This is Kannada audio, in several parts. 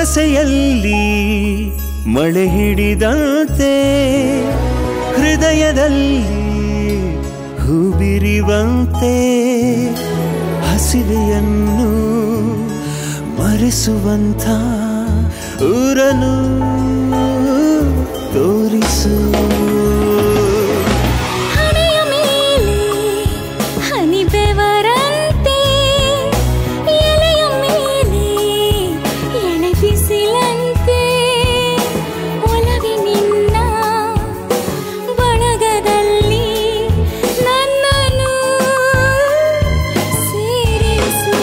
ಬೊಗಸೆಯಲ್ಲಿ ಮಳೆ ಹಿಡಿದಂತೆ ಹೃದಯದಲ್ಲಿ ಹೂಬಿರಿವಂತೆ ಹಸಿವೆಯನ್ನು ಮರೆಸುವಂಥ ಊರನು ತೋರಿಸು ಹಣೆಯ ಮೇಲೆ ಹನಿ ಬೆವರಂತೆ ಎಲೆಯ ಮೇಲೆ ಎಳೆ ಬಿಸಿಲಂತೆ ಒಲವಿ ನಿನ್ನ ಬಳಗದಲ್ಲಿ ನನ್ನನ್ನು ಸೇರಿಸು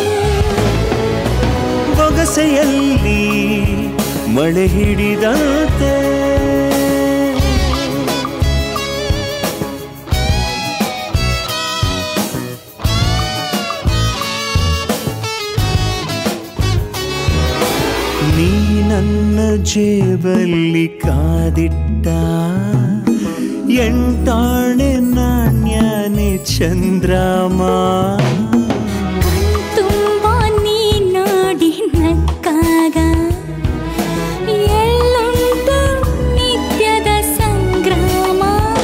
ಬೊಗಸೆಯಲ್ಲಿ ಮಳೆ ಹಿಡಿದಂತೆ ನೀ ನನ್ನ ಜೇಬಲ್ಲಿ ಕಾದಿಟ್ಟ ಎಂಟಾಣೆ ನಾಣ್ಯನೆ ಚಂದ್ರಮ ತುಂಬ ನೀ ನೋಡಿ ನಕ್ಕಾಗ ಎಲ್ಲುಂಟು ನಿತ್ಯದ ಸಂಗ್ರಾಮ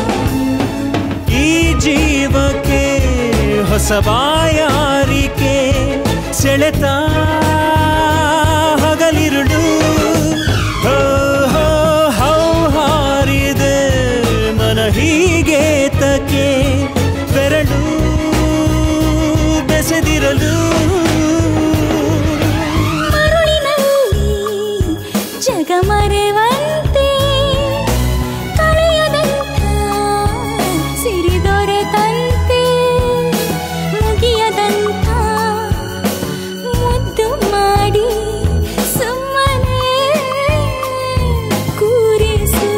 ಈ ಜೀವಕ್ಕೆ ಹೊಸ ಬಾಯಾರಿಕೆ ಸೆಳೆತ ಹಗಲಿರುಳು ಹೋ, ಹೋ, ಹೌ ಹಾರಿದೆ ಮನ ಹೀಗೆ ತಕೆ ಬೆರಳು ಬೆಸೆದಿರಲು ಮರುಳಿನಲ್ಲಿ ಜಗ ಮರೆವಂತೆ ಕಳೆಯದಂಥ ಸಿರಿದೊರೆತಂತೆ ಮುಗಿಯದಂಥ ಮುದ್ದು ಮಾಡಿ ಸುಮ್ಮನೆ ಕೂರಿಸು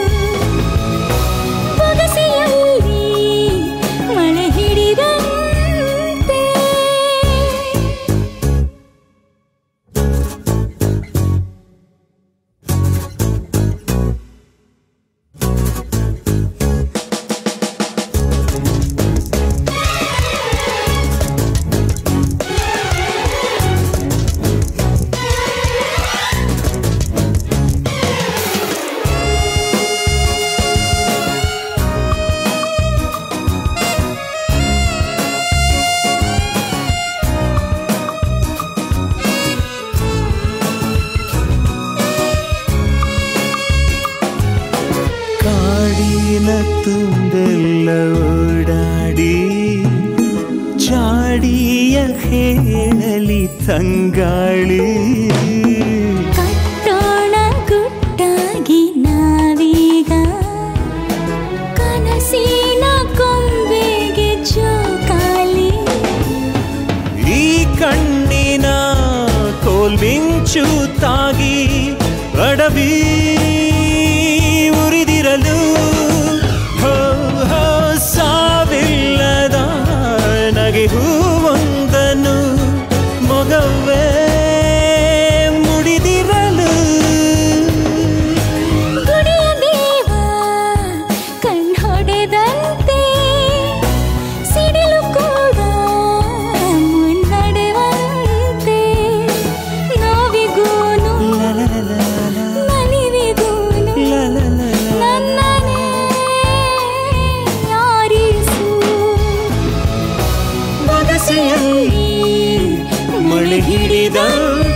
ಬೊಗಸೆಯಲ್ಲಿ ಮಳೆ ಹಿಡಿದಂತೆ ಕಾಡಿನ ತುಂಬೆಲ್ಲ ಓಡಾಡಿ ಚಾಡಿಯ ಹೇಳಲಿ ತಂಗಾಳಿ ಕಟ್ಟೋಣ ಗುಟ್ಟಾಗಿ ನಾವೀಗ ಕನಸಿನ ಕೊಂಬೆಗೆ ಜೋಕಾಲಿ ಈ ಕಣ್ಣಿನ ಕೋಲ್ಮಿಂಚು ತಾಗಿ ಅಡವಿ ಉರಿದಿರಲು ಹೋ ಹೋ ಸಾವಿಲ್ಲದ ನಗೆ ಹೂವೊಂದನು ಮೊಗವೇ ಮುಡಿದಿರಲು ಗುಡಿಯ ದೇವ ಕಣ್ಣೊಡೆದಂತೆ ಸಿಡಿಲು ಕೂಡ ಮುನ್ನಡೆವಂತೆ ನೋವಿಗೂನು ನಲಿವಿಗೂನು ನನ್ನನೇ ಯಾರಿಸು ಬೊಗಸೆಯಲ್ಲಿ ಮಳೆ ಹಿಡಿದಂತೆ